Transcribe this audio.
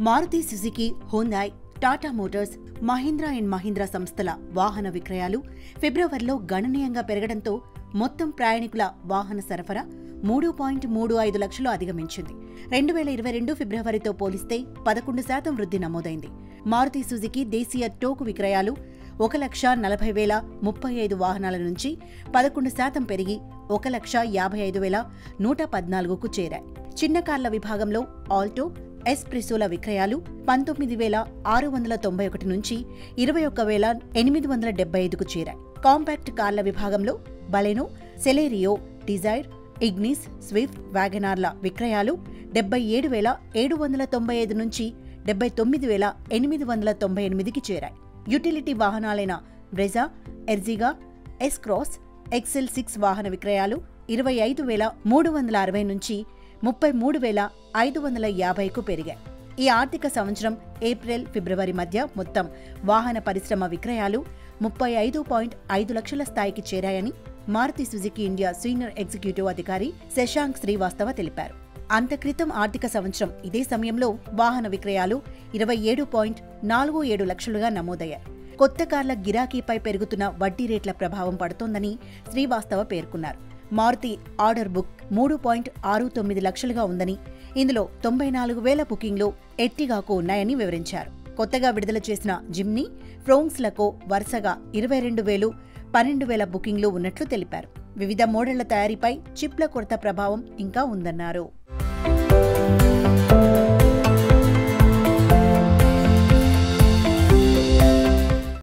Maruti Suzuki Hyundai Tata Motors Mahindra and Mahindra సంస్థల వాహన విక్రయాలు ఫిబ్రవరిలో గణనీయంగా పెరగడంతో మొత్తం ప్రయాణికుల వాహన సరఫరా మూడు పాయింట్ మూడు ఐదు లక్షలు అధిగమించింది రెండు వేల ఇరవై రెండు ఫిబ్రవరితో పోలిస్తే పదకొండు శాతం వృద్ధి నమోదైంది మారుతి సుజుకి దేశీయ టోకు విక్రయాలు ఒక లక్ష నలభై వేల ముప్పై ఐదు వాహనాల నుంచి పదకొండు శాతం పెరిగి ఒక లక్ష యాభై ఐదు వేల నూట పద్నాలుగుకు చేరాయి చిన్న కార్ల విభాగంలో ఆల్టో ఎస్ప్రెసోల విక్రయాలు పంతొమ్మిది వేల ఆరు వందల తొంభై ఒకటి నుంచి ఇరవై ఒక్క వేల ఎనిమిది వందల డెబ్బై ఐదుకు చేరాయి కాంపాక్ట్ కార్ల విభాగంలో Baleno Celerio Dzire Ignis Swift వ్యాగనార్ల విక్రయాలు డెబ్బై ఏడు వేల ఏడు వందల తొంభై ఐదు నుంచి డెబ్బై తొమ్మిది వేల ఎనిమిది వందల తొంభై ఎనిమిదికి చేరాయి యుటిలిటీ వాహనాలైన Brezza Ertiga S Cross XL six వాహన విక్రయాలు ఇరవై ఐదు వేల మూడు వందల అరవై నుంచి ముప్పై మూడు వేల ఐదు వందల యాభైకు పెరిగాయి ఈ ఆర్థిక సంవత్సరం ఏప్రిల్ ఫిబ్రవరి మధ్య మొత్తం వాహన పరిశ్రమ విక్రయాలు ముప్పై ఐదు పాయింట్ ఐదు లక్షల స్థాయికి చేరాయని Maruti Suzuki India senior executive అధికారి శశాంక్ శ్రీవాస్తవ తెలిపారు అంతక్రితం ఆర్థిక సంవత్సరం ఇదే సమయంలో వాహన విక్రయాలు ఇరవై ఏడు పాయింట్ నాలుగు ఏడు లక్షలుగా నమోదయ్యాయి కొత్త కార్ల గిరాకీపై పెరుగుతున్న వడ్డీ రేట్ల ప్రభావం పడుతోందని శ్రీవాస్తవ పేర్కొన్నారు మారుతి ఆర్డర్ బుక్ మూడు పాయింట్ ఆరు తొమ్మిది లక్షలుగా ఉందని ఇందులో తొంభై నాలుగు వేల బుకింగ్లు ఎట్టిగాకు ఉన్నాయని వివరించారు కొత్తగా విడుదల చేసిన జిమ్నీ ఫ్రోంగ్స్లకు వరుసగా ఇరవై రెండు వేలు పన్నెండు వేల బుకింగ్లు ఉన్నట్లు తెలిపారు వివిధ మోడళ్ల తయారీపై చిప్ల కొరత ప్రభావం ఇంకా ఉందన్నారు